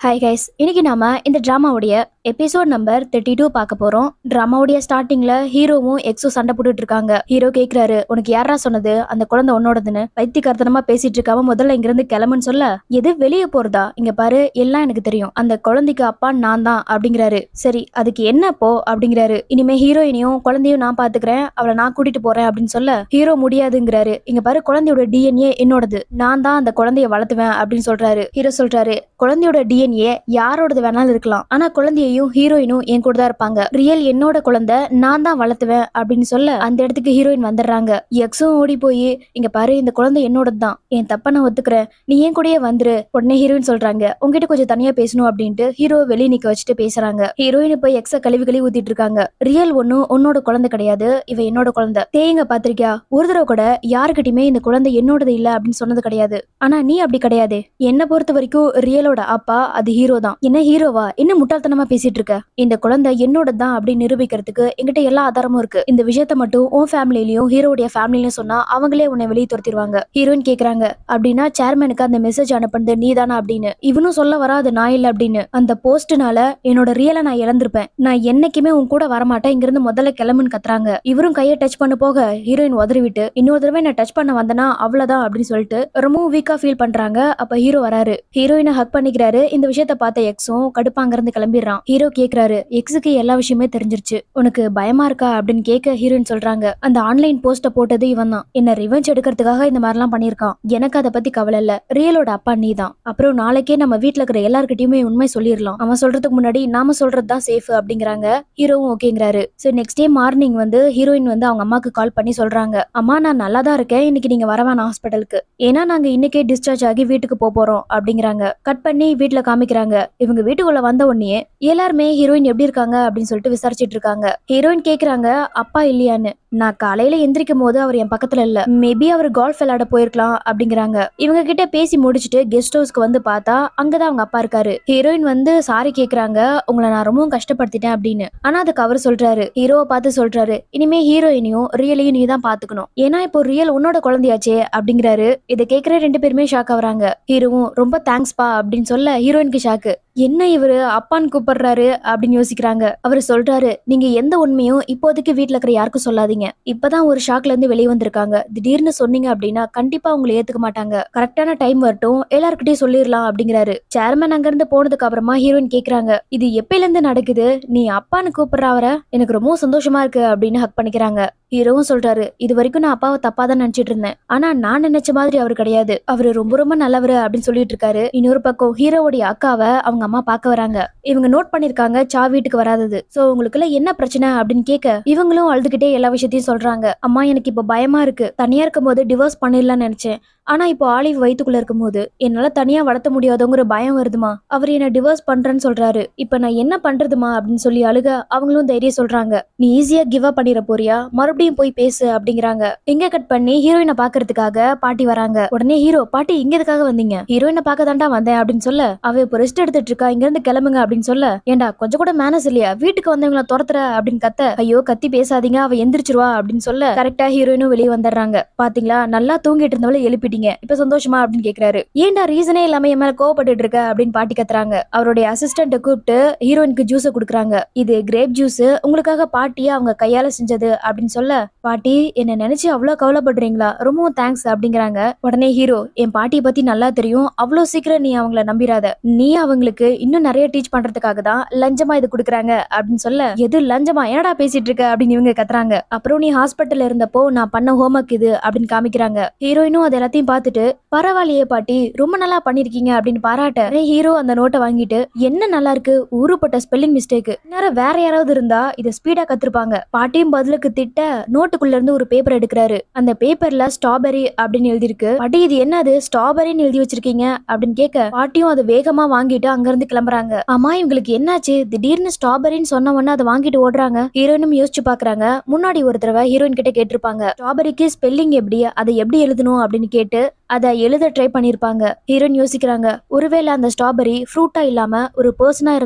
hi guys இன்னைக்கு நாம இந்த டிராமாவுடைய எபிசோட் நம்பர் தேர்ட்டி டூ பார்க்க போறோம் டிராமாவுடைய ஸ்டார்டிங்ல ஹீரோவும் எக்ஸும் சண்டை போட்டுட்டு இருக்காங்க ஹீரோ கேக்குறாரு உனக்கு யாரா சொன்னது அந்த குழந்தை உன்னோடதுன்னு பைத்தியக்காரத்தனமா பேசிட்டு இருக்காம முதல்ல இங்க இருந்து கிளம்புன்னு சொல்ல எது வெளியே போறதா இங்க பாரு எல்லாம் எனக்கு தெரியும் அந்த குழந்தைக்கு அப்பா நான் தான் அப்படிங்கிறாரு சரி அதுக்கு என்ன போ அப்படிங்கிறாரு இனிமே ஹீரோயினையும் குழந்தையும் நான் பாத்துக்கிறேன் அவளை நான் கூட்டிட்டு போறேன் அப்படின்னு சொல்ல ஹீரோ முடியாதுங்கிறாரு இங்க பாரு குழந்தையோட டிஎன்ஏ என்னோடது நான் தான் அந்த குழந்தைய வளர்த்துவேன் அப்படின்னு சொல்றாரு ஹீரோ சொல்றாரு குழந்தையோட டிஎன்ஏ யாரோடது வேணாலும் இருக்கலாம் ஆனா குழந்தையையும் ஹீரோயினும் என் கூட தான் இருப்பாங்க ரியல் என்னோட குழந்தை நான் தான் வளர்த்துவேன் அப்படின்னு சொல்ல அந்த இடத்துக்கு ஹீரோயின் வந்துடுறாங்க எக்ஸும் ஓடி போய் இங்க பாரு இந்த குழந்தை என்னோடது தான் என் தப்ப நான் ஒத்துக்கிறேன் நீ என் கூடயே வந்துரு உடனே ஹீரோயின் சொல்றாங்க உங்ககிட்ட கொஞ்சம் தனியா பேசணும் அப்படின்ட்டு ஹீரோ வெளியே நிக்க வச்சுட்டு பேசுறாங்க ஹீரோயின் போய் எக்ஸ கழுவி கழுவி ஊத்திட்டு இருக்காங்க ரியல் ஒன்னும் உன்னோட குழந்தை கிடையாது இவ என்னோட குழந்தை தேங்க பாத்திருக்கியா ஒரு தடவை கூட யாருக்கிட்டயுமே இந்த குழந்தை என்னோடது இல்ல அப்படின்னு சொன்னது கிடையாது ஆனா நீ அப்படி கிடையாது என்ன பொறுத்த வரைக்கும் ரியலோட அப்பா அது ஹீரோ தான் என்ன ஹீரோவா என்ன முட்டாள்தனமா பேசிட்டு இருக்க இந்த குழந்தை என்னோட தான் அப்படின்னு நிரூபிக்கிறதுக்கு என்கிட்ட எல்லா ஆதாரமும் இருக்கு இந்த விஷயத்த மட்டும் உன் ஃபேமிலிலயும் ஹீரோடைய ஃபேமிலியும் சொன்னா அவங்களே உன்னை வெளியே துரத்திடுவாங்க ஹீரோயின் கேக்குறாங்க அப்படின்னா சேர்மனுக்கு அந்த மெசேஜ் அனுப்புனது நீ தானா அப்படின்னு இவனும் சொல்ல வராது நான் இல்ல அப்படின்னு அந்த போஸ்ட்னால என்னோட ரியலை நான் இழந்திருப்பேன் நான் என்னைக்குமே உன் கூட வரமாட்டேன் இங்கிருந்து முதல்ல கிளம்புன்னு கத்துறாங்க இவரும் கையை டச் பண்ண போக ஹீரோயின் உதறி விட்டு இன்னொரு தடவை நான் டச் பண்ண வந்தனா அவ்வளவுதான் அப்படின்னு சொல்லிட்டு ரொம்பவும் வீக்கா ஃபீல் பண்றாங்க அப்ப ஹீரோ வராரு ஹீரோயினை ஹக் பண்ணிக்கிறாரு இந்த விஷயத்த பார்த்த எக்ஸும் கடுப்பா அங்கிருந்து கிளம்பிடுறான் ஹீரோ கேக்குறாரு எக்ஸுக்கு எல்லா விஷயமே தெரிஞ்சிருச்சு உனக்கு பயமா இருக்கா அப்படின்னு கேட்க ஹீரோயின் சொல்றாங்க அந்த ஆன்லைன் போஸ்ட போட்டது இவன் தான் என்ன ரிவெஞ்ச் எடுக்கிறதுக்காக இந்த மாதிரிலாம் பண்ணிருக்கான் எனக்கு அதை பத்தி கவலை இல்ல ரியலோட அப்பா நீ தான் அப்புறம் நாளைக்கே நம்ம வீட்ல இருக்கிற எல்லார்கிட்டயுமே உண்மை சொல்லிடலாம் அவன் சொல்றதுக்கு முன்னாடி நாம சொல்றது தான் சேஃப் அப்படிங்கிறாங்க ஹீரோவும் ஓகேங்கிறாரு சரி நெக்ஸ்ட் டே மார்னிங் வந்து ஹீரோயின் வந்து அவங்க அம்மாக்கு கால் பண்ணி சொல்றாங்க அம்மா நான் நல்லா தான் இருக்கேன் இன்னைக்கு நீங்க வரவேணாம் ஹாஸ்பிட்டலுக்கு ஏன்னா நாங்க இன்னைக்கே டிஸ்சார்ஜ் ஆகி வீட்டுக்கு போக போறோம் அப்படிங்கிறாங்க கட் பண்ணி வீட்ல காமிக்கிறாங்க இவங்க வீட்டுக்குள்ள வந்த உடனே எல்லாருமே ஹீரோயின் எப்படி இருக்காங்க அப்படின்னு சொல்லிட்டு விசாரிச்சிட்டு இருக்காங்க ஹீரோயின் கேக்குறாங்க அப்பா இல்லையான்னு நான் காலையில எந்திரிக்கும் போது அவர் என் பக்கத்துல இல்ல மேபி அவர் கால்ஃப் விளையாட போயிருக்கலாம் அப்படிங்கிறாங்க இவங்க கிட்ட பேசி முடிச்சுட்டு கெஸ்ட் ஹவுஸ்க்கு வந்து பார்த்தா அங்கதான் அவங்க அப்பா இருக்காரு ஹீரோயின் வந்து சாரி கேக்குறாங்க உங்களை நான் ரொம்பவும் கஷ்டப்படுத்திட்டேன் அப்படின்னு ஆனா அதுக்கு அவர் சொல்றாரு ஹீரோவை பார்த்து சொல்றாரு இனிமே ஹீரோயினையும் ரியலையும் நீ தான் பாத்துக்கணும் ஏன்னா இப்போ ரியல் உன்னோட குழந்தையாச்சே அப்படிங்கிறாரு இதை கேக்குற ரெண்டு பேருமே ஷாக் ஆகுறாங்க ஹீரோவும் ரொம்ப தேங்க்ஸ்பா அப்படின்னு சொல்ல ஹீரோயினுக்கு ஷாக்கு என்ன இவரு அப்பான்னு கூப்பிடுறாரு அப்படின்னு யோசிக்கிறாங்க அவர் சொல்றாரு நீங்க எந்த உண்மையும் இப்போதைக்கு வீட்ல இருக்கிற யாருக்கும் சொல்லாதீங்க இப்பதான் ஒரு ஷாக்ல இருந்து வெளியே வந்திருக்காங்க திடீர்னு சொன்னீங்க அப்படின்னா கண்டிப்பா உங்களை ஏத்துக்க மாட்டாங்க கரெக்டான டைம் வரட்டும் எல்லார்கிட்டயும் சொல்லிடலாம் அப்படிங்கிறாரு சேர்மன் அங்க இருந்து போனதுக்கு அப்புறமா ஹீரோயின் கேக்குறாங்க இது எப்பையில இருந்து நடக்குது நீ அப்பான்னு கூப்பிடுற அவரை எனக்கு ரொம்ப சந்தோஷமா இருக்கு அப்படின்னு ஹக் பண்ணிக்கிறாங்க ஹீரோவும் சொல்றாரு இது வரைக்கும் நான் அப்பாவை தப்பா தான் நினைச்சிட்டு இருந்தேன் ஆனா நான் நினைச்ச மாதிரி அவர் கிடையாது அவரு ரொம்ப ரொம்ப நல்லவர் அப்படின்னு சொல்லிட்டு இருக்காரு இன்னொரு பக்கம் ஹீரோவுடைய அக்காவை அவங்க அம்மா பார்க்க வராங்க இவங்க நோட் பண்ணிருக்காங்க சா வீட்டுக்கு வராதது சோ உங்களுக்குள்ள என்ன பிரச்சனை அப்படின்னு கேட்க இவங்களும் அழுதுகிட்டே எல்லா விஷயத்தையும் சொல்றாங்க அம்மா எனக்கு இப்ப பயமா இருக்கு தனியா இருக்கும் போது டிவோர்ஸ் பண்ணிடலாம்னு நினைச்சேன் ஆனா இப்போ ஆலிவ் வயித்துக்குள்ள இருக்கும்போது என்னால தனியா வளர்த்த முடியாதவங்கிற பயம் வருதுமா அவர் என்ன டிவோர்ஸ் பண்றேன்னு சொல்றாரு இப்ப நான் என்ன பண்றதுமா அப்படின்னு சொல்லி அழுக அவங்களும் தைரியம் சொல்றாங்க நீ ஈஸியா கிவ் அப் பண்ணிட போறியா மறுபடியும் போய் பேசு அப்படிங்கிறாங்க எங்க கட் பண்ணி ஹீரோயினை பாக்குறதுக்காக பாட்டி வராங்க உடனே ஹீரோ பாட்டி இங்க எதுக்காக வந்தீங்க ஹீரோயினை பார்க்க தாண்டா வந்தேன் அப்படின்னு சொல்ல அவ இப்போ ரெஸ்ட் எடுத்துட்டு இருக்கா இங்க இருந்து கிளம்புங்க அப்படின்னு சொல்ல ஏண்டா கொஞ்சம் கூட மேனஸ் இல்லையா வீட்டுக்கு வந்தவங்கள துரத்துற அப்படின்னு கத்த ஐயோ கத்தி பேசாதீங்க அவ எந்திரிச்சிருவா அப்படின்னு சொல்ல கரெக்டா ஹீரோயினும் வெளியே வந்துடுறாங்க பாத்தீங்களா நல்லா தூங்கிட்டு இருந்தவளை எழுப்பிட்டீங்க இப்ப சந்தோஷமா அப்படின்னு கேக்குறாரு ஏன்டா ரீசனே இல்லாம என் மேல கோவப்பட்டுட்டு இருக்க அப்படின்னு பாட்டி கத்துறாங்க அவருடைய அசிஸ்டன்ட கூப்பிட்டு ஹீரோயினுக்கு ஜூஸ குடுக்குறாங்க இது கிரேப் ஜூஸ் உங்களுக்காக பாட்டி அவங்க கையால செஞ்சது அப்படின்னு சொல்ல பாட்டி என்ன நினைச்சு அவ்வளவு கவலைப்படுறீங்களா ரொம்பவும் தேங்க்ஸ் அப்படிங்கிறாங்க உடனே ஹீரோ என் பாட்டியை பத்தி நல்லா தெரியும் அவ்வளவு சீக்கிரம் நீ அவங்கள நம்பிராத நீ அவங்களுக்கு இன்னும் நிறைய டீச் பண்றதுக்காக தான் லஞ்சமா இது குடுக்குறாங்க அப்படின்னு சொல்ல எது லஞ்சமா என்னடா பேசிட்டு இருக்க அப்படின்னு இவங்க கத்துறாங்க அப்புறம் நீ ஹாஸ்பிட்டல்ல இருந்தப்போ நான் பண்ண ஹோம்ஒர்க் இது அப்படின்னு காமிக்கிறாங்க ஹீரோயினும் அது எல்லாத்தையும் பார்த்துட்டு பரவாயில்லையே பாட்டி ரொம்ப நல்லா பண்ணிருக்கீங்க அப்படின்னு பாராட்ட ஹீரோ அந்த நோட்டை வாங்கிட்டு என்ன நல்லா இருக்கு ஊருப்பட்ட ஸ்பெல்லிங் மிஸ்டேக் நேரம் வேற யாராவது இருந்தா இதை ஸ்பீடா கத்திருப்பாங்க பாட்டியும் பதிலுக்கு திட்ட நோட்டுக்குள்ள இருந்து ஒரு பேப்பர் எடுக்கிறாரு அந்த பேப்பர்ல ஸ்ட்ராபெரி அப்படின்னு எழுதிருக்கு பாட்டி இது என்னது ஸ்ட்ராபெரின்னு எழுதி வச்சிருக்கீங்க அப்படின்னு கேட்க பாட்டியும் அதை வேகமா வாங்கிட்டு அங்க இருந்து கிளம்புறாங்க ஆமா இவங்களுக்கு என்னாச்சு திடீர்னு ஸ்ட்ராபெரின்னு சொன்ன உடனே அதை வாங்கிட்டு ஓடுறாங்க ஹீரோயினும் யோசிச்சு பாக்குறாங்க முன்னாடி ஒரு தடவை ஹீரோயின் கிட்ட கேட்டிருப்பாங்க ஸ்ட்ராபெரிக்கு ஸ்பெல்லிங் எப்படி அதை எப்படி எழுதணும் அப்படின்னு கேட்டு அதை எழுத ட்ரை பண்ணிருப்பாங்க ஹீரோயின் யோசிக்கிறாங்க ஒருவேளை அந்த ஸ்ட்ராபெரி ஃப்ரூட்டா இல்லாம ஒரு பர்சனா இருந்தா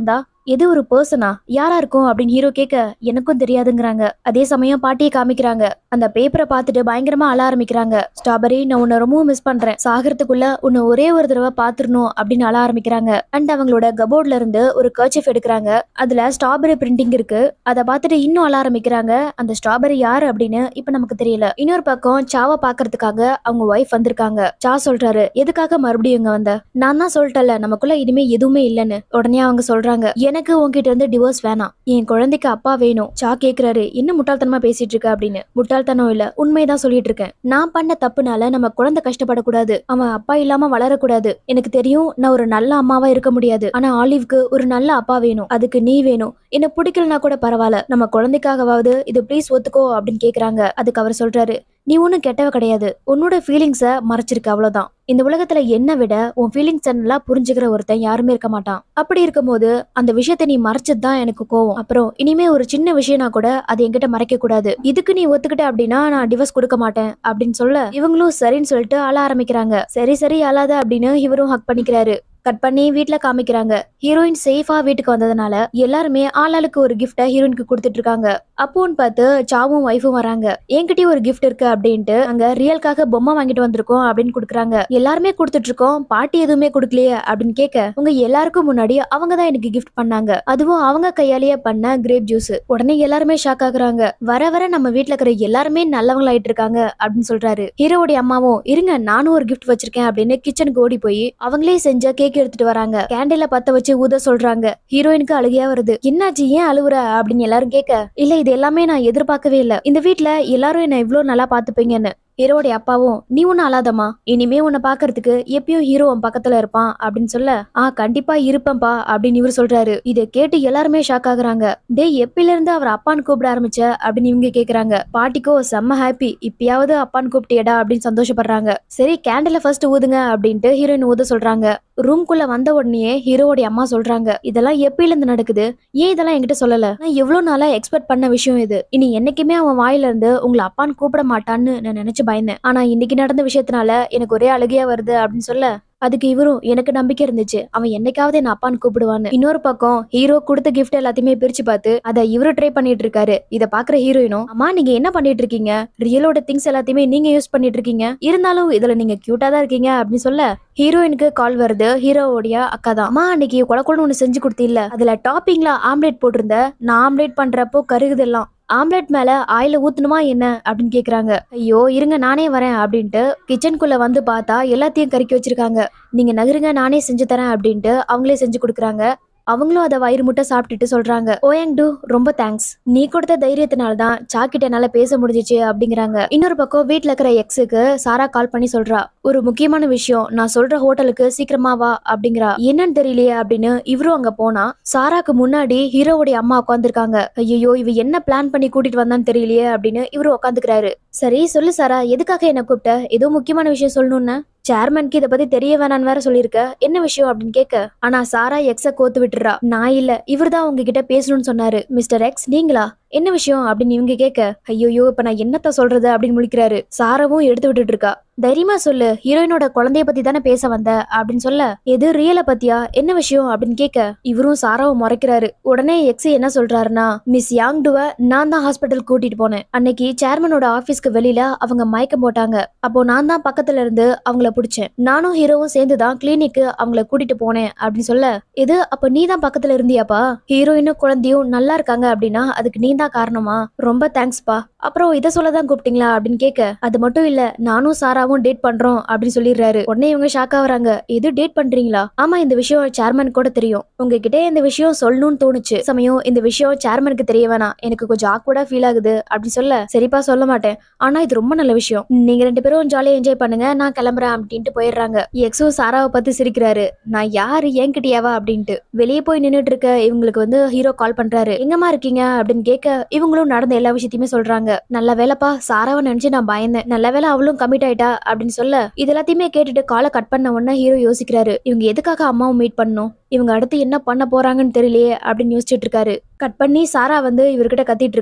எது ஒரு பர்சனா யாரா இருக்கும் அப்படின்னு ஹீரோ கேட்க எனக்கும் தெரியாதுங்கிறாங்க அதே சமயம் பாட்டியை காமிக்கிறாங்க அந்த பேப்பரை பார்த்துட்டு பயங்கரமா அழ ஆரம்பிக்கிறாங்க ஸ்ட்ராபெரி நான் உன்னை ரொம்பவும் மிஸ் பண்றேன் சாகரத்துக்குள்ள உன்னை ஒரே ஒரு தடவை பாத்துடணும் அப்படின்னு அழ ஆரம்பிக்கிறாங்க அண்ட் அவங்களோட கபோர்ட்ல இருந்து ஒரு கர்ச்சிஃப் எடுக்கிறாங்க அதுல ஸ்ட்ராபெரி பிரிண்டிங் இருக்கு அதை பார்த்துட்டு இன்னும் அழ ஆரம்பிக்கிறாங்க அந்த ஸ்ட்ராபெரி யாரு அப்படின்னு இப்ப நமக்கு தெரியல இன்னொரு பக்கம் சாவை பாக்குறதுக்காக அவங்க ஒய்ஃப் வந்திருக்காங்க சா சொல்றாரு எதுக்காக மறுபடியும் இங்க வந்த நான் தான் சொல்லிட்டல நமக்குள்ள இனிமே எதுவுமே இல்லைன்னு உடனே அவங்க சொல்றாங்க எனக்கு உன்கிட்ட இருந்து டிவோர்ஸ் வேணாம் என் குழந்தைக்கு அப்பா வேணும் சா கேக்குறாரு என்ன முட்டாள்தனமா பேசிட்டு இருக்க அப்படின்னு முட்டாள்தனம் இல்ல உண்மைதான் சொல்லிட்டு இருக்கேன் நான் பண்ண தப்புனால நம்ம குழந்தை கஷ்டப்படக்கூடாது அவன் அப்பா இல்லாம வளரக்கூடாது எனக்கு தெரியும் நான் ஒரு நல்ல அம்மாவா இருக்க முடியாது ஆனா ஆலிவ்க்கு ஒரு நல்ல அப்பா வேணும் அதுக்கு நீ வேணும் என்ன பிடிக்கலனா கூட பரவாயில்ல நம்ம குழந்தைக்காகவாவது இது ப்ளீஸ் ஒத்துக்கோ அப்படின்னு கேக்குறாங்க அதுக்கு அவர் சொல்றாரு நீ ஒன்றும் கெட்டவ கிடையாது உன்னோட ஃபீலிங்ஸை மறைச்சிருக்க அவ்வளவுதான் இந்த உலகத்துல என்ன விட உன் ஃபீலிங்ஸ் நல்லா புரிஞ்சுக்கிற ஒருத்தன் யாருமே இருக்க மாட்டான் அப்படி இருக்கும்போது அந்த விஷயத்த நீ மறைச்சது தான் எனக்கு கோவம் அப்புறம் இனிமே ஒரு சின்ன விஷயம்னா கூட அது என்கிட்ட மறைக்க கூடாது இதுக்கு நீ ஒத்துக்கிட்ட அப்படின்னா நான் டிவோர்ஸ் கொடுக்க மாட்டேன் அப்படின்னு சொல்ல இவங்களும் சரின்னு சொல்லிட்டு அழ ஆரம்பிக்கிறாங்க சரி சரி அழாத அப்படின்னு இவரும் ஹக் பண்ணிக்கிறாரு கட் பண்ணி வீட்ல காமிக்கிறாங்க ஹீரோயின் சேஃபா வீட்டுக்கு வந்ததுனால எல்லாருமே ஆளாளுக்கு ஒரு கிஃப்ட ஹீரோயினுக்கு கொடுத்துட்டு இருக்காங்க அப்போன்னு பார்த்து சாவும் ஒய்ஃபும் வராங்க என்கிட்டயும் ஒரு கிஃப்ட் இருக்கு அப்படின்ட்டு அங்க ரியல்காக பொம்மை வாங்கிட்டு வந்திருக்கோம் அப்படின்னு கொடுக்குறாங்க எல்லாருமே கொடுத்துட்டு இருக்கோம் பாட்டி எதுவுமே கொடுக்கலையே அப்படின்னு கேட்க உங்க எல்லாருக்கும் முன்னாடி அவங்க தான் எனக்கு கிஃப்ட் பண்ணாங்க அதுவும் அவங்க கையாலேயே பண்ண கிரேப் ஜூஸ் உடனே எல்லாருமே ஷாக் ஆகுறாங்க வர வர நம்ம வீட்ல இருக்கிற எல்லாருமே நல்லவங்களாயிட்டு இருக்காங்க அப்படின்னு சொல்றாரு ஹீரோவுடைய அம்மாவும் இருங்க நானும் ஒரு கிஃப்ட் வச்சிருக்கேன் அப்படின்னு கிச்சனுக்கு ஓடி போய் அவங்களே செஞ்ச கேக் எடுத்துட்டு வராங்க கேண்டில பத்த வச்சு ஊத சொல்றாங்க ஹீரோயினுக்கு அழுகையா வருது என்னாச்சு ஏன் அழுவுற அப்படின்னு எல்லாரும் கேட்க இல்ல இது எல்லாமே நான் எதிர்பார்க்கவே இல்ல இந்த வீட்ல எல்லாரும் என்ன இவ்ளோ நல்லா பாத்துப்பீங்கன்னு ஹீரோடைய அப்பாவும் நீ ஒன்னும் அழாதம்மா இனிமே உன்னை பாக்குறதுக்கு எப்பயும் ஹீரோ உன் பக்கத்துல இருப்பான் அப்படின்னு சொல்ல ஆ கண்டிப்பா இருப்பேன்பா அப்படின்னு இவர் சொல்றாரு இதை கேட்டு எல்லாருமே ஷாக் ஆகுறாங்க டேய் எப்பில இருந்து அவர் அப்பான்னு கூப்பிட ஆரம்பிச்ச அப்படின்னு இவங்க கேக்குறாங்க பாட்டிக்கோ செம்ம ஹாப்பி இப்பயாவது அப்பான்னு கூப்பிட்டியடா அப்படின்னு சந்தோஷப்படுறாங்க சரி கேண்டில ஃபர்ஸ்ட் ஊதுங்க அப்படின்ட்டு ஹீரோயின் ஊத சொல்றாங்க ரூம்குள்ள வந்த உடனே ஹீரோவுடைய அம்மா சொல்றாங்க இதெல்லாம் எப்பில இருந்து நடக்குது ஏன் இதெல்லாம் என்கிட்ட சொல்லல நான் எவ்வளவு நாளா எக்ஸ்பெக்ட் பண்ண விஷயம் இது இனி என்னைக்குமே அவன் வாயில இருந்து உங்களை அப்பான்னு கூப்பிட மாட்டான்னு நான் நினைச்சு பயந்தேன் ஆனா இன்னைக்கு நடந்த விஷயத்தினால எனக்கு ஒரே அழுகையா வருது அப்படின்னு சொல்ல அதுக்கு இவரும் எனக்கு நம்பிக்கை இருந்துச்சு அவன் என்னைக்காவது என்ன அப்பான்னு கூப்பிடுவான்னு இன்னொரு பக்கம் ஹீரோ கொடுத்த கிஃப்ட் எல்லாத்தையுமே பிரிச்சு பார்த்து அதை இவரு ட்ரை பண்ணிட்டு இருக்காரு இத பாக்குற ஹீரோயினும் அம்மா நீங்க என்ன பண்ணிட்டு இருக்கீங்க ரியலோட திங்ஸ் எல்லாத்தையுமே நீங்க யூஸ் பண்ணிட்டு இருக்கீங்க இருந்தாலும் இதுல நீங்க கியூட்டா தான் இருக்கீங்க அப்படின்னு சொல்ல ஹீரோயினுக்கு கால் வருது ஹீரோவோடைய அக்கா தான் அம்மா அன்னைக்கு கொலக்குழு ஒன்று செஞ்சு கொடுத்தில்ல அதுல டாப்பிங்ல ஆம்லேட் போட்டிருந்த நான் ஆம்லேட் பண்றப்போ கருகுதெல்லாம் ஆம்லெட் மேல ஆயில ஊத்தணுமா என்ன அப்படின்னு கேக்குறாங்க ஐயோ இருங்க நானே வரேன் அப்படின்ட்டு கிச்சனுக்குள்ள வந்து பார்த்தா எல்லாத்தையும் கறிக்கி வச்சிருக்காங்க நீங்க நகருங்க நானே செஞ்சு தரேன் அப்படின்ட்டு அவங்களே செஞ்சு கொடுக்குறாங்க அவங்களும் அதை வயிறு முட்டை சாப்பிட்டுட்டு சொல்றாங்க ஓயங் டூ ரொம்ப தேங்க்ஸ் நீ கொடுத்த தைரியத்தினால தான் சாக்கிட்ட என்னால பேச முடிஞ்சிச்சு அப்படிங்கிறாங்க இன்னொரு பக்கம் வீட்ல இருக்கிற எக்ஸுக்கு சாரா கால் பண்ணி சொல்றா ஒரு முக்கியமான விஷயம் நான் சொல்ற ஹோட்டலுக்கு சீக்கிரமா வா அப்படிங்கிறா என்னன்னு தெரியலையே அப்படின்னு இவரும் அங்க போனா சாராக்கு முன்னாடி ஹீரோவுடைய அம்மா உட்காந்துருக்காங்க ஐயோ இவ என்ன பிளான் பண்ணி கூட்டிட்டு வந்தான்னு தெரியலையே அப்படின்னு இவரு உட்காந்துக்கிறாரு சரி சொல்லு சாரா எதுக்காக என்ன கூப்பிட்ட ஏதோ முக்கியமான விஷயம் சொல்லணும்னு சேர்மனுக்கு இதை பத்தி தெரிய வேணான்னு வேற சொல்லியிருக்க என்ன விஷயம் அப்படின்னு கேட்க ஆனா சாரா எக்ஸ கோத்து விட்டுறா நான் இல்ல இவர்தான் உங்ககிட்ட பேசணும்னு சொன்னாரு மிஸ்டர் எக்ஸ் நீங்களா என்ன விஷயம் அப்படின்னு இவங்க கேட்க ஐயோயோ இப்ப நான் என்னத்த சொல்றது அப்படின்னு முழிக்கிறாரு சாராவும் எடுத்து விட்டுட்டு இருக்கா தைரியமா சொல்லு ஹீரோயினோட குழந்தைய பத்தி தானே பேச வந்த அப்படின்னு சொல்ல எது ரியல பத்தியா என்ன விஷயம் அப்படின்னு கேட்க இவரும் சாராவும் முறைக்கிறாரு உடனே எக்ஸ் என்ன சொல்றாருன்னா மிஸ் யாங்டுவ நான் தான் ஹாஸ்பிட்டல் கூட்டிட்டு போனேன் அன்னைக்கு சேர்மனோட ஆபீஸ்க்கு வெளியில அவங்க மயக்கம் போட்டாங்க அப்போ நான் தான் பக்கத்துல இருந்து அவங்கள பிடிச்சேன் நானும் ஹீரோவும் சேர்ந்து தான் கிளினிக்கு அவங்கள கூட்டிட்டு போனேன் அப்படின்னு சொல்ல இது அப்ப நீ தான் பக்கத்துல இருந்தியாப்பா ஹீரோயினும் குழந்தையும் நல்லா இருக்காங்க அப்படின்னா அதுக்கு நீ தான் காரணமா ரொம்ப தேங்க்ஸ்ப்பா அப்புறம் இதை சொல்லதான் கூப்பிட்டீங்களா அப்படின்னு கேட்க அது மட்டும் இல்ல நானும் சாராவும் டேட் பண்றோம் அப்படின்னு சொல்லிடுறாரு உடனே இவங்க ஷாக் ஆகுறாங்க எது டேட் பண்றீங்களா ஆமா இந்த விஷயம் சேர்மன் கூட தெரியும் உங்ககிட்ட இந்த விஷயம் சொல்லணும்னு தோணுச்சு சமயம் இந்த விஷயம் சேர்மனுக்கு தெரிய வேணாம் எனக்கு கொஞ்சம் ஆக்வர்டா ஃபீல் ஆகுது அப்படின்னு சொல்ல சரிப்பா சொல்ல மாட்டேன் ஆனா இது ரொம்ப நல்ல விஷயம் நீங்க ரெண்டு பேரும் ஜாலியா என்ஜாய் பண்ணுங்க நான் கிளம்புறேன் அப்படின்ட்டு போயிடுறாங்க எக்ஸோ சாராவை பார்த்து சிரிக்கிறாரு நான் யாரு என்கிட்டயாவா அப்படின்ட்டு வெளியே போய் நின்னுட்டு இருக்க இவங்களுக்கு வந்து ஹீரோ கால் பண்றாரு எங்கம்மா இருக்கீங்க அப்படின்னு கேட்க இவங்களும் நடந்த எல்லா விஷயத்தையுமே சொல்றாங்க நல்ல வேலைப்பா சாராவை நினைச்சு நான் பயந்தேன் நல்ல வேலை அவளும் கமிட் ஆயிட்டா அப்படின்னு சொல்ல இது எல்லாத்தையுமே கேட்டுட்டு காலை கட் பண்ண உடனே ஹீரோ யோசிக்கிறாரு இவங்க எதுக்காக அம்மாவும் மீட் பண்ணணும் இவங்க அடுத்து என்ன பண்ண போறாங்கன்னு தெரியலையே அப்படின்னு யோசிச்சுட்டு இருக்காரு கட் பண்ணி சாரா வந்து இவர்கிட்ட கத்திட்டு இருக்கா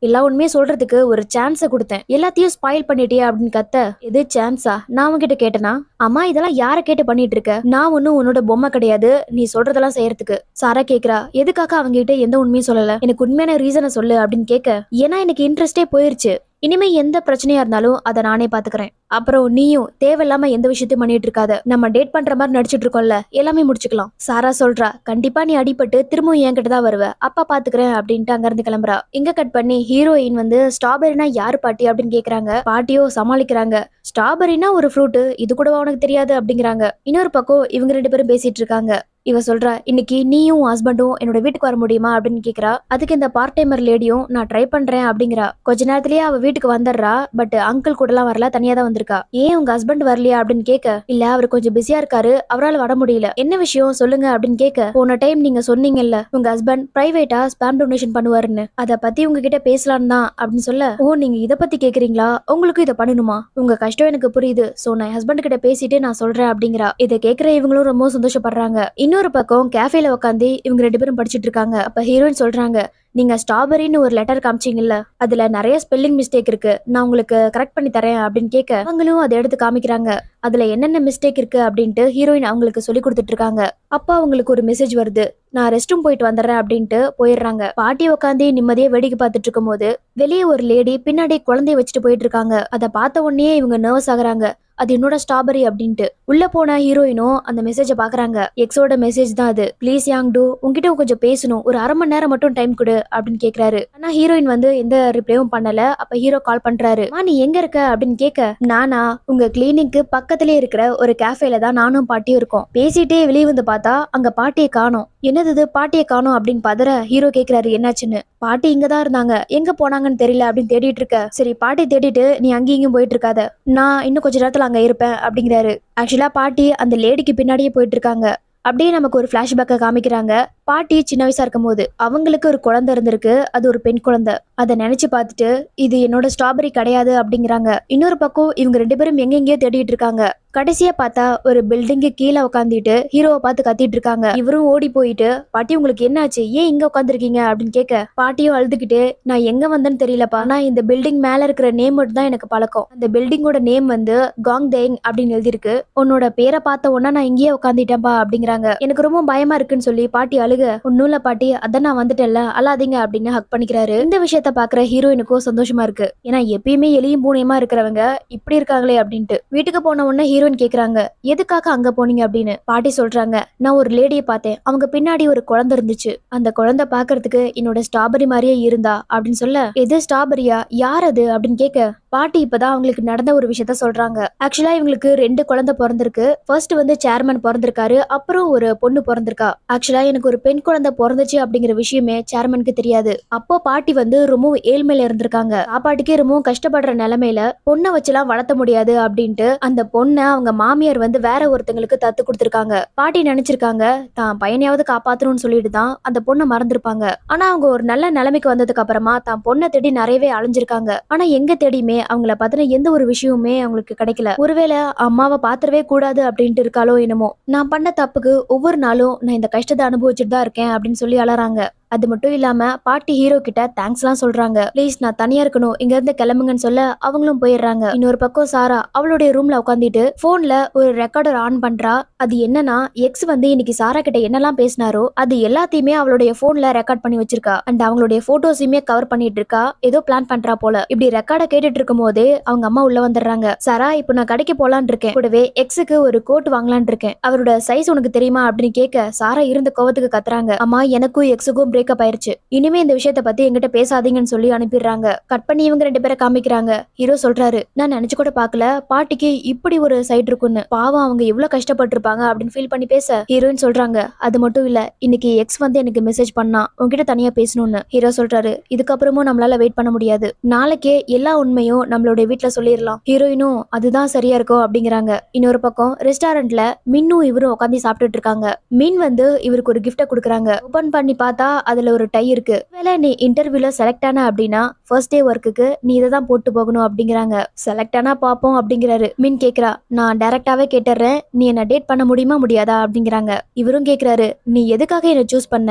எல்லா உண்மையே சொல்றதுக்கு ஒரு சான்ஸ கொடுத்தேன் எல்லாத்தையும் ஸ்பாயில் பண்ணிட்டியா அப்படின்னு கத்த எது சான்ஸா நான் உன்கிட்ட கேட்டனா அம்மா இதெல்லாம் யார கேட்டு பண்ணிட்டு இருக்க நான் ஒன்னும் உன்னோட பொம்மை கிடையாது நீ சொல்றதெல்லாம் செய்யறதுக்கு சாரா கேக்குறா எதுக்காக அவங்க கிட்ட எந்த உண்மையும் சொல்லல எனக்கு உண்மையான ரீசனை சொல்லு அப்படின்னு கேட்க ஏன்னா எனக்கு இன்ட்ரெஸ்டே போயிருச்சு இனிமே எந்த பிரச்சனையா இருந்தாலும் அதை நானே பாத்துக்கிறேன் அப்புறம் நீயும் தேவையில்லாம எந்த விஷயத்தையும் பண்ணிட்டு இருக்காத நம்ம டேட் பண்ற மாதிரி நடிச்சிட்டு இருக்கோம்ல எல்லாமே முடிச்சுக்கலாம் சாரா சொல்றா கண்டிப்பா நீ அடிபட்டு திரும்பவும் என்கிட்ட தான் வருவ அப்பா பாத்துக்கிறேன் அப்படின்ட்டு அங்க இருந்து கிளம்புறா இங்க கட் பண்ணி ஹீரோயின் வந்து ஸ்ட்ராபெரினா யாரு பாட்டி அப்படின்னு கேக்குறாங்க பாட்டியோ சமாளிக்கிறாங்க ஸ்ட்ராபெரினா ஒரு ஃப்ரூட் இது கூடவா உனக்கு தெரியாது அப்படிங்கிறாங்க இன்னொரு பக்கம் இவங்க ரெண்டு பேரும் பேசிட்டு இருக்காங்க இவ சொல்றா இன்னைக்கு நீயும் உன் ஹஸ்பண்டும் என்னோட வீட்டுக்கு வர முடியுமா அப்படின்னு கேக்குறா அதுக்கு இந்த பார்ட் டைமர் லேடியும் நான் ட்ரை பண்றேன் அப்படிங்கிறா கொஞ்ச நேரத்திலேயே அவ வீட்டுக்கு வந்துடுறா பட் அங்கிள் கூட எல்லாம் வரல தனியா தான் வந்திருக்கா ஏன் உங்க ஹஸ்பண்ட் வரலையா அப்படின்னு கேட்க இல்ல அவர் கொஞ்சம் பிஸியா இருக்காரு அவரால் வர முடியல என்ன விஷயம் சொல்லுங்க அப்படின்னு கேட்க போன டைம் நீங்க சொன்னீங்கல்ல உங்க ஹஸ்பண்ட் பிரைவேட்டா ஸ்பேம் டொனேஷன் பண்ணுவாருன்னு அத பத்தி உங்ககிட்ட பேசலாம் தான் அப்படின்னு சொல்ல ஓ நீங்க இத பத்தி கேக்குறீங்களா உங்களுக்கு இத பண்ணணுமா உங்க கஷ்டம் எனக்கு புரியுது சோ நான் ஹஸ்பண்ட் கிட்ட பேசிட்டு நான் சொல்றேன் அப்படிங்கிறா இதை கேக்குற இவங்களும் ரொம்ப சந்தோஷப்படுறாங்க இன்னொரு பக்கம் கேஃபேல உட்காந்து இவங்க ரெண்டு பேரும் படிச்சிட்டு இருக்காங்க அப்ப ஹீரோயின் சொல்றாங்க நீங்க ஸ்ட்ராபெரின்னு ஒரு லெட்டர் காமிச்சீங்கல்ல அதுல நிறைய ஸ்பெல்லிங் மிஸ்டேக் இருக்கு நான் உங்களுக்கு கரெக்ட் பண்ணி தரேன் அப்படின்னு கேட்க அவங்களும் அதை எடுத்து காமிக்கிறாங்க அதுல என்னென்ன மிஸ்டேக் இருக்கு அப்படின்ட்டு ஹீரோயின் அவங்களுக்கு சொல்லி கொடுத்துட்டு இருக்காங்க அப்ப அவங்களுக்கு ஒரு மெசேஜ் வருது நான் ரெஸ்ட் ரூம் போயிட்டு வந்துடுறேன் அப்படின்ட்டு போயிடுறாங்க பாட்டி உட்காந்து நிம்மதியா வேடிக்கை பார்த்துட்டு இருக்கும் போது வெளியே ஒரு லேடி பின்னாடி குழந்தைய வச்சுட்டு போயிட்டு இருக்காங்க அதை பார்த்த உடனே இவங்க நர்வஸ் ஆகுறாங்க அது என்னோட ஸ்ட்ராபெரி அப்படின்ட்டு உள்ள போன ஹீரோயினும் அந்த மெசேஜ பாக்குறாங்க எக்ஸோட மெசேஜ் தான் அது ப்ளீஸ் யாங் டூ உங்ககிட்ட கொஞ்சம் பேசணும் ஒரு அரை மணி நேரம் மட்டும் டைம் கொடு அப்படின்னு கேக்குறாரு ஆனா ஹீரோயின் வந்து எந்த ரிப்ளையும் பண்ணல அப்ப ஹீரோ கால் பண்றாரு "அம்மா, நீ எங்க இருக்க அப்படின்னு கேட்க நானா உங்க கிளினிக்கு பக்கத்திலே இருக்கிற ஒரு கேஃபேல தான் நானும் பாட்டியும் இருக்கோம் பேசிட்டே வெளியே வந்து பார்த்தா அங்க பாட்டியை காணோம் என்னது இது பாட்டியை காணோம் அப்படின்னு பதற ஹீரோ கேக்குறாரு என்னாச்சுன்னு பாட்டி இங்க தான் இருந்தாங்க எங்க போனாங்கன்னு தெரியல அப்படின்னு தேடிட்டு இருக்க சரி பாட்டி தேடிட்டு நீ அங்கேயும் இங்கேயும் போயிட்டு இருக்காத நான் இன்னும் கொஞ்ச நேரத்துல அங்க இருப்பேன் அப்படிங்கிறாரு ஆக்சுவலா பாட்டி அந்த லேடிக்கு பின்னாடியே போயிட்டு இருக்காங்க அப்படியே நமக்கு ஒரு ஃபிளாஷ்பேக்கை காமிக்கிறாங்க பாட்டி சின்ன வயசா இருக்கும் போது அவங்களுக்கு ஒரு குழந்தை இருந்திருக்கு அது ஒரு பெண் குழந்தை அதை நினைச்சு பார்த்துட்டு இது என்னோட ஸ்ட்ராபெரி கிடையாது அப்படிங்கிறாங்க இன்னொரு பக்கம் இவங்க ரெண்டு பேரும் எங்கெங்கேயோ தேடிட்டு இருக்காங்க கடைசியா பார்த்தா ஒரு பில்டிங்கு கீழே உட்காந்துட்டு ஹீரோவை பார்த்து கத்திட்டு இருக்காங்க இவரும் ஓடி போயிட்டு பாட்டி உங்களுக்கு என்னாச்சு ஏன் இங்க உட்காந்துருக்கீங்க அப்படின்னு கேட்க பாட்டியும் அழுதுகிட்டு நான் எங்க வந்தேன்னு தெரியலப்பா நான் இந்த பில்டிங் மேல இருக்கிற நேம் மட்டும் தான் எனக்கு பழக்கம் அந்த பில்டிங்கோட நேம் வந்து காங் தேங் அப்படின்னு எழுதியிருக்கு உன்னோட பேரை பார்த்த உடனே நான் இங்கேயே உட்காந்துட்டேன்ப்பா அப்படிங்கிறாங்க எனக்கு ரொம்ப பயமா இருக்குன்னு சொல்லி பாட்டி அழுக ஒன்னும் இல்ல பாட்டி அதான் நான் வந்துட்டேன்ல அழாதீங்க அப்படின்னு ஹக் பண்ணிக்கிறாரு இந்த விஷயத்த பாக்குற ஹீரோயினுக்கும் சந்தோஷமா இருக்கு ஏன்னா எப்பயுமே எலியும் பூனையுமா இருக்கிறவங்க இப்படி இருக்காங்களே அப்படின்ட்டு வீட்டுக்கு போன உடனே ஹீரோயின் கேக்குறாங்க எதுக்காக அங்க போனீங்க அப்படின்னு பாட்டி சொல்றாங்க நான் ஒரு லேடியை பார்த்தேன் அவங்க பின்னாடி ஒரு குழந்தை இருந்துச்சு அந்த குழந்தை பாக்குறதுக்கு என்னோட ஸ்ட்ராபெரி மாதிரியே இருந்தா அப்படின்னு சொல்ல எது ஸ்ட்ராபெரியா யார் அது அப்படின்னு கேட்க பாட்டி இப்பதான் அவங்களுக்கு நடந்த ஒரு விஷயத்த சொல்றாங்க ஆக்சுவலா இவங்களுக்கு ரெண்டு குழந்தை பிறந்திருக்கு ஃபர்ஸ்ட் வந்து சேர்மன் பிறந்திருக்காரு அப்புறம் ஒரு பொண்ணு பிறந்திருக்கா ஆக்சுவலா எனக்கு ஒரு பெண் குழந்தை பிறந்துச்சு அப்படிங்கிற விஷயமே சேர்மனுக்கு தெரியாது அப்போ பாட்டி வந்து ரொம்பவும் ஏழ்மையில இருந்திருக்காங்க சாப்பாட்டுக்கே ரொம்பவும் கஷ்டப்படுற நிலைமையில பொண்ணை வச்சுலாம் வளர்த்த முடியாது அப்படின்ட்டு அந்த பொண்ணை அவங்க மாமியார் வந்து வேற ஒருத்தங்களுக்கு தத்து கொடுத்திருக்காங்க பாட்டி நினைச்சிருக்காங்க தான் பையனையாவது காப்பாத்தணும்னு சொல்லிட்டு தான் அந்த பொண்ணை மறந்திருப்பாங்க ஆனா அவங்க ஒரு நல்ல நிலைமைக்கு வந்ததுக்கு அப்புறமா தான் பொண்ணை தேடி நிறையவே அலைஞ்சிருக்காங்க ஆனா எங்க தேடியுமே அவங்கள பத்தின எந்த ஒரு விஷயமுமே அவங்களுக்கு கிடைக்கல ஒருவேளை அம்மாவை பாத்திரவே கூடாது அப்படின்ட்டு இருக்காளோ என்னமோ நான் பண்ண தப்புக்கு ஒவ்வொரு நாளும் நான் இந்த கஷ்டத்தை அனுபவிச்சுட்டு தான் இருக்கேன் அப்படின்னு சொல்லி அலறாங்க அது மட்டும் இல்லாம பாட்டி ஹீரோ கிட்ட தேங்க்ஸ்லாம் சொல்றாங்க ப்ளீஸ் நான் தனியா இருக்கணும் இங்க இருந்து கிளம்புங்கன்னு சொல்ல அவங்களும் போயிடுறாங்க இன்னொரு பக்கம் சாரா அவளுடைய ரூம்ல உட்காந்துட்டு போன்ல ஒரு ரெக்கார்டர் ஆன் பண்றா அது என்னன்னா எக்ஸ் வந்து இன்னைக்கு சாரா கிட்ட என்னெல்லாம் பேசினாரோ அது எல்லாத்தையுமே அவளுடைய போன்ல ரெக்கார்ட் பண்ணி வச்சிருக்கா அண்ட் அவங்களுடைய போட்டோஸையுமே கவர் பண்ணிட்டு இருக்கா ஏதோ பிளான் பண்றா போல இப்படி ரெக்கார்டை கேட்டுட்டு இருக்கும் போதே அவங்க அம்மா உள்ள வந்துடுறாங்க சாரா இப்போ நான் கடைக்கு போலான் இருக்கேன் கூடவே எக்ஸுக்கு ஒரு கோட் வாங்கலான் இருக்கேன் அவரோட சைஸ் உனக்கு தெரியுமா அப்படின்னு கேட்க சாரா இருந்த கோவத்துக்கு கத்துறாங்க அம்மா எனக்கும் எக்ஸுக்கும் பிரேக்கப் ஆயிருச்சு இனிமே இந்த விஷயத்த பத்தி என்கிட்ட பேசாதீங்கன்னு சொல்லி அனுப்பிடுறாங்க கட் பண்ணி இவங்க ரெண்டு பேரை காமிக்கிறாங்க ஹீரோ சொல்றாரு நான் நினைச்சு கூட பார்க்கல பாட்டிக்கு இப்படி ஒரு சைட் இருக்குன்னு பாவம் அவங்க எவ்வளவு கஷ்டப்பட்டிருப்பாங்க அப்படின்னு ஃபீல் பண்ணி பேச ஹீரோயின் சொல்றாங்க அது மட்டும் இல்ல இன்னைக்கு எக்ஸ் வந்து எனக்கு மெசேஜ் பண்ணா உன்கிட்ட தனியா பேசணும்னு ஹீரோ சொல்றாரு இதுக்கப்புறமும் நம்மளால வெயிட் பண்ண முடியாது நாளைக்கே எல்லா உண்மையும் நம்மளுடைய வீட்ல சொல்லிடலாம் ஹீரோயினும் அதுதான் சரியா இருக்கும் அப்படிங்கிறாங்க இன்னொரு பக்கம் ரெஸ்டாரண்ட்ல மின்னும் இவரும் உட்காந்து சாப்பிட்டுட்டு இருக்காங்க மின் வந்து இவருக்கு ஒரு கிஃப்ட கொடுக்குறாங்க ஓபன் பண்ணி பார்த்தா அதுல ஒரு டை இருக்கு வேலை நீ இன்டர்வியூல செலக்ட் ஆன அப்படின்னா ஃபர்ஸ்ட் டே ஒர்க்குக்கு நீ இதை தான் போட்டு போகணும் அப்படிங்கிறாங்க செலக்ட் ஆனா பாப்போம் அப்படிங்கிறாரு மின் கேக்குறா நான் டைரக்டாவே கேட்டுறேன் நீ என்ன டேட் பண்ண முடியுமா முடியாதா அப்படிங்கிறாங்க இவரும் கேக்குறாரு நீ எதுக்காக என்ன சூஸ் பண்ண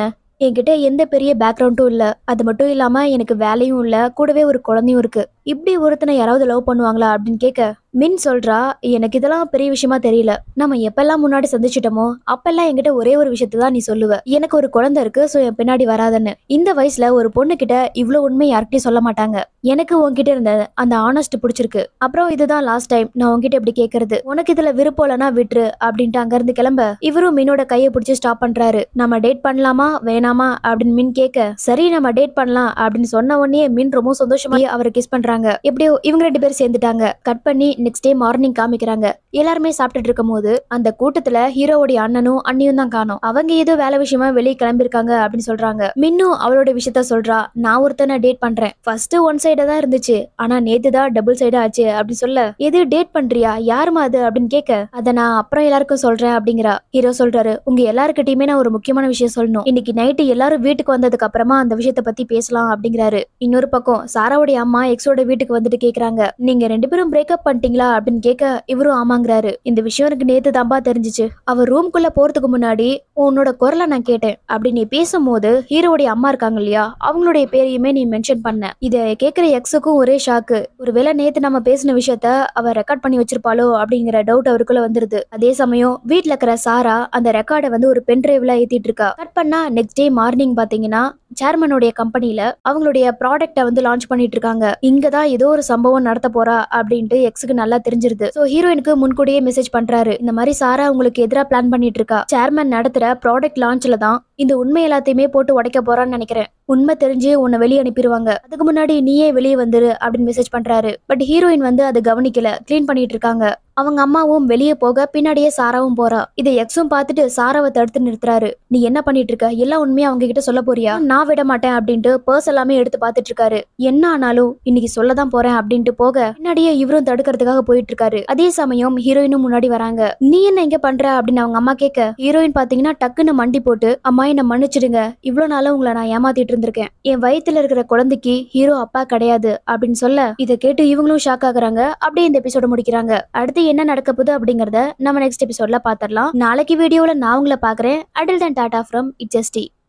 என்கிட்ட எந்த பெரிய பேக்ரவுண்டும் இல்ல அது மட்டும் இல்லாம எனக்கு வேலையும் இல்ல கூடவே ஒரு குழந்தையும் இருக்கு இப்படி ஒருத்தனை யாராவது லவ் பண்ணுவாங்களா அப்படின்னு கேட்க மின் சொல்றா எனக்கு இதெல்லாம் பெரிய விஷயமா தெரியல நம்ம எப்பெல்லாம் முன்னாடி சந்திச்சிட்டோமோ அப்பெல்லாம் என்கிட்ட ஒரே ஒரு விஷயத்தை தான் நீ சொல்லுவ எனக்கு ஒரு குழந்தை இருக்கு சோ என் பின்னாடி வராதன்னு இந்த வயசுல ஒரு பொண்ணு கிட்ட இவ்வளவு உண்மை யார்கிட்டயும் சொல்ல மாட்டாங்க எனக்கு உன்கிட்ட இருந்த அந்த ஆனஸ்ட் பிடிச்சிருக்கு அப்புறம் இதுதான் லாஸ்ட் டைம் நான் உன்கிட்ட இப்படி கேக்குறது உனக்கு இதுல விருப்பம் இல்லைனா விட்டுரு அப்படின்ட்டு அங்க இருந்து கிளம்ப இவரும் மின்னோட கையை பிடிச்சி ஸ்டாப் பண்றாரு நம்ம டேட் பண்ணலாமா வேணாமா அப்படின்னு மின் கேட்க சரி நம்ம டேட் பண்ணலாம் அப்படின்னு சொன்ன உடனே மின் ரொம்ப சந்தோஷமா அவரை கிஸ் பண்றாங்க எப்படியோ இவங்க ரெண்டு பேரும் சேர்ந்துட்டாங்க கட் பண்ணி நெக்ஸ்ட் டே மார்னிங் காமிக்கிறாங்க எல்லாருமே சாப்பிட்டுட்டு இருக்கும் போது அந்த கூட்டத்துல ஹீரோவுடைய அண்ணனும் அண்ணியும் தான் காணும் அவங்க ஏதோ வேலை விஷயமா வெளியே கிளம்பிருக்காங்க அப்படின்னு சொல்றாங்க மின்னும் அவளோட விஷயத்த சொல்றா நான் ஒருத்தனை டேட் பண்றேன் ஃபர்ஸ்ட் ஒன் சைடா தான் இருந்துச்சு ஆனா நேத்து தான் டபுள் சைடா ஆச்சு அப்படின்னு சொல்ல எது டேட் பண்றியா யாருமா அது அப்படின்னு கேட்க அத நான் அப்புறம் எல்லாருக்கும் சொல்றேன் அப்படிங்கிறா ஹீரோ சொல்றாரு உங்க எல்லாருக்கிட்டயுமே நான் ஒரு முக்கியமான விஷயம் சொல்லணும் இன்னைக்கு நைட்டு எல்லாரும் வீட்டுக்கு வந்ததுக்கு அப்புறமா அந்த விஷயத்த பத்தி பேசலாம் அப்படிங்கிறாரு இன்னொரு பக்கம் சாராவுடைய அம்மா எக்ஸோட வீட்டுக்கு வந்துட்டு கேக்குறாங்க நீங்க ரெண்டு பேரும் பிரேக்கப் பண்ணிட்டீங்களா அப்படின்னு கேட்க இவரும் ஆமாங்கிறாரு இந்த விஷயம் எனக்கு நேத்து தான்பா தெரிஞ்சுச்சு அவ ரூம்குள்ள போறதுக்கு முன்னாடி உன்னோட குரலை நான் கேட்டேன் அப்படி நீ பேசும்போது ஹீரோடைய அம்மா இருக்காங்க இல்லையா அவங்களுடைய பேரையுமே நீ மென்ஷன் பண்ண இத கேக்குற எக்ஸுக்கும் ஒரே ஷாக்கு ஒருவேளை நேத்து நம்ம பேசின விஷயத்த அவ ரெக்கார்ட் பண்ணி வச்சிருப்பாளோ அப்படிங்கிற டவுட் அவருக்குள்ள வந்துருது அதே சமயம் வீட்ல இருக்கிற சாரா அந்த ரெக்கார்டை வந்து ஒரு பென் டிரைவ்ல ஏத்திட்டு இருக்கா கட் பண்ணா நெக்ஸ்ட் டே மார்னிங் பாத்தீங்கன்னா சேர்மனுடைய கம்பெனில அவங்களுடைய ப்ராடக்ட்டை வந்து லான்ச் பண்ணிட்டு இருக்காங்க இங்க தான் ஏதோ ஒரு சம்பவம் நடத்த போறா அப்படின்ட்டு எக்ஸுக்கு நல்லா தெரிஞ்சிருது சோ ஹீரோயினுக்கு முன்கூட்டியே மெசேஜ் பண்றாரு இந்த மாதிரி சாரா உங்களுக்கு எதிரா பிளான் பண்ணிட்டு இருக்கா சேர்மன் நடத்துற ப்ராடக்ட் லான்ச்ல தான் இந்த உண்மை எல்லாத்தையுமே போட்டு உடைக்க போறான்னு நினைக்கிறேன் உண்மை தெரிஞ்சு உன்னை வெளியே அனுப்பிடுவாங்க அதுக்கு முன்னாடி நீயே வெளியே வந்துரு அப்படின்னு மெசேஜ் பண்றாரு பட் ஹீரோயின் வந்து அதை கவனிக்கல க்ளீன் பண்ணிட்டு இருக்காங்க அவங்க அம்மாவும் வெளியே போக பின்னாடியே சாராவும் போறா இதை எக்ஸும் பார்த்துட்டு சாராவை தடுத்து நிறுத்துறாரு நீ என்ன பண்ணிட்டு இருக்க எல்லா உண்மையும் அவங்க கிட்ட சொல்ல போறியா நான் விட மாட்டேன் அப்படின்ட்டு பர்ஸ் எல்லாமே எடுத்து பார்த்துட்டு இருக்காரு என்ன ஆனாலும் இன்னைக்கு சொல்லதான் போறேன் அப்படின்ட்டு போக பின்னாடியே இவரும் தடுக்கிறதுக்காக போயிட்டு இருக்காரு அதே சமயம் ஹீரோயினும் முன்னாடி வராங்க நீ என்ன இங்க பண்ற அப்படின்னு அவங்க அம்மா கேட்க ஹீரோயின் பாத்தீங்கன்னா டக்குன்னு மண்டி போட்டு அம்மா என்ன மன்னிச்சிடுங்க இவ்வளவு நாளா உங்களை நான் ஏமாத்திட்டு இருந்திருக்கேன் என் வயித்துல இருக்கிற குழந்தைக்கு ஹீரோ அப்பா கிடையாது அப்படின்னு சொல்ல இதை கேட்டு இவங்களும் ஷாக் ஆகுறாங்க அப்படியே இந்த எபிசோட முடிக்கிறாங்க அடுத்து என்ன நடக்க போகுது அப்படிங்கறத நம்ம நெக்ஸ்ட் எபிசோட்ல பாத்திரலாம் நாளைக்கு வீடியோல நான் உங்களை பாக்குறேன் அடில் தன் டாடா ஃப்ரம் இட்ஜஸ்டி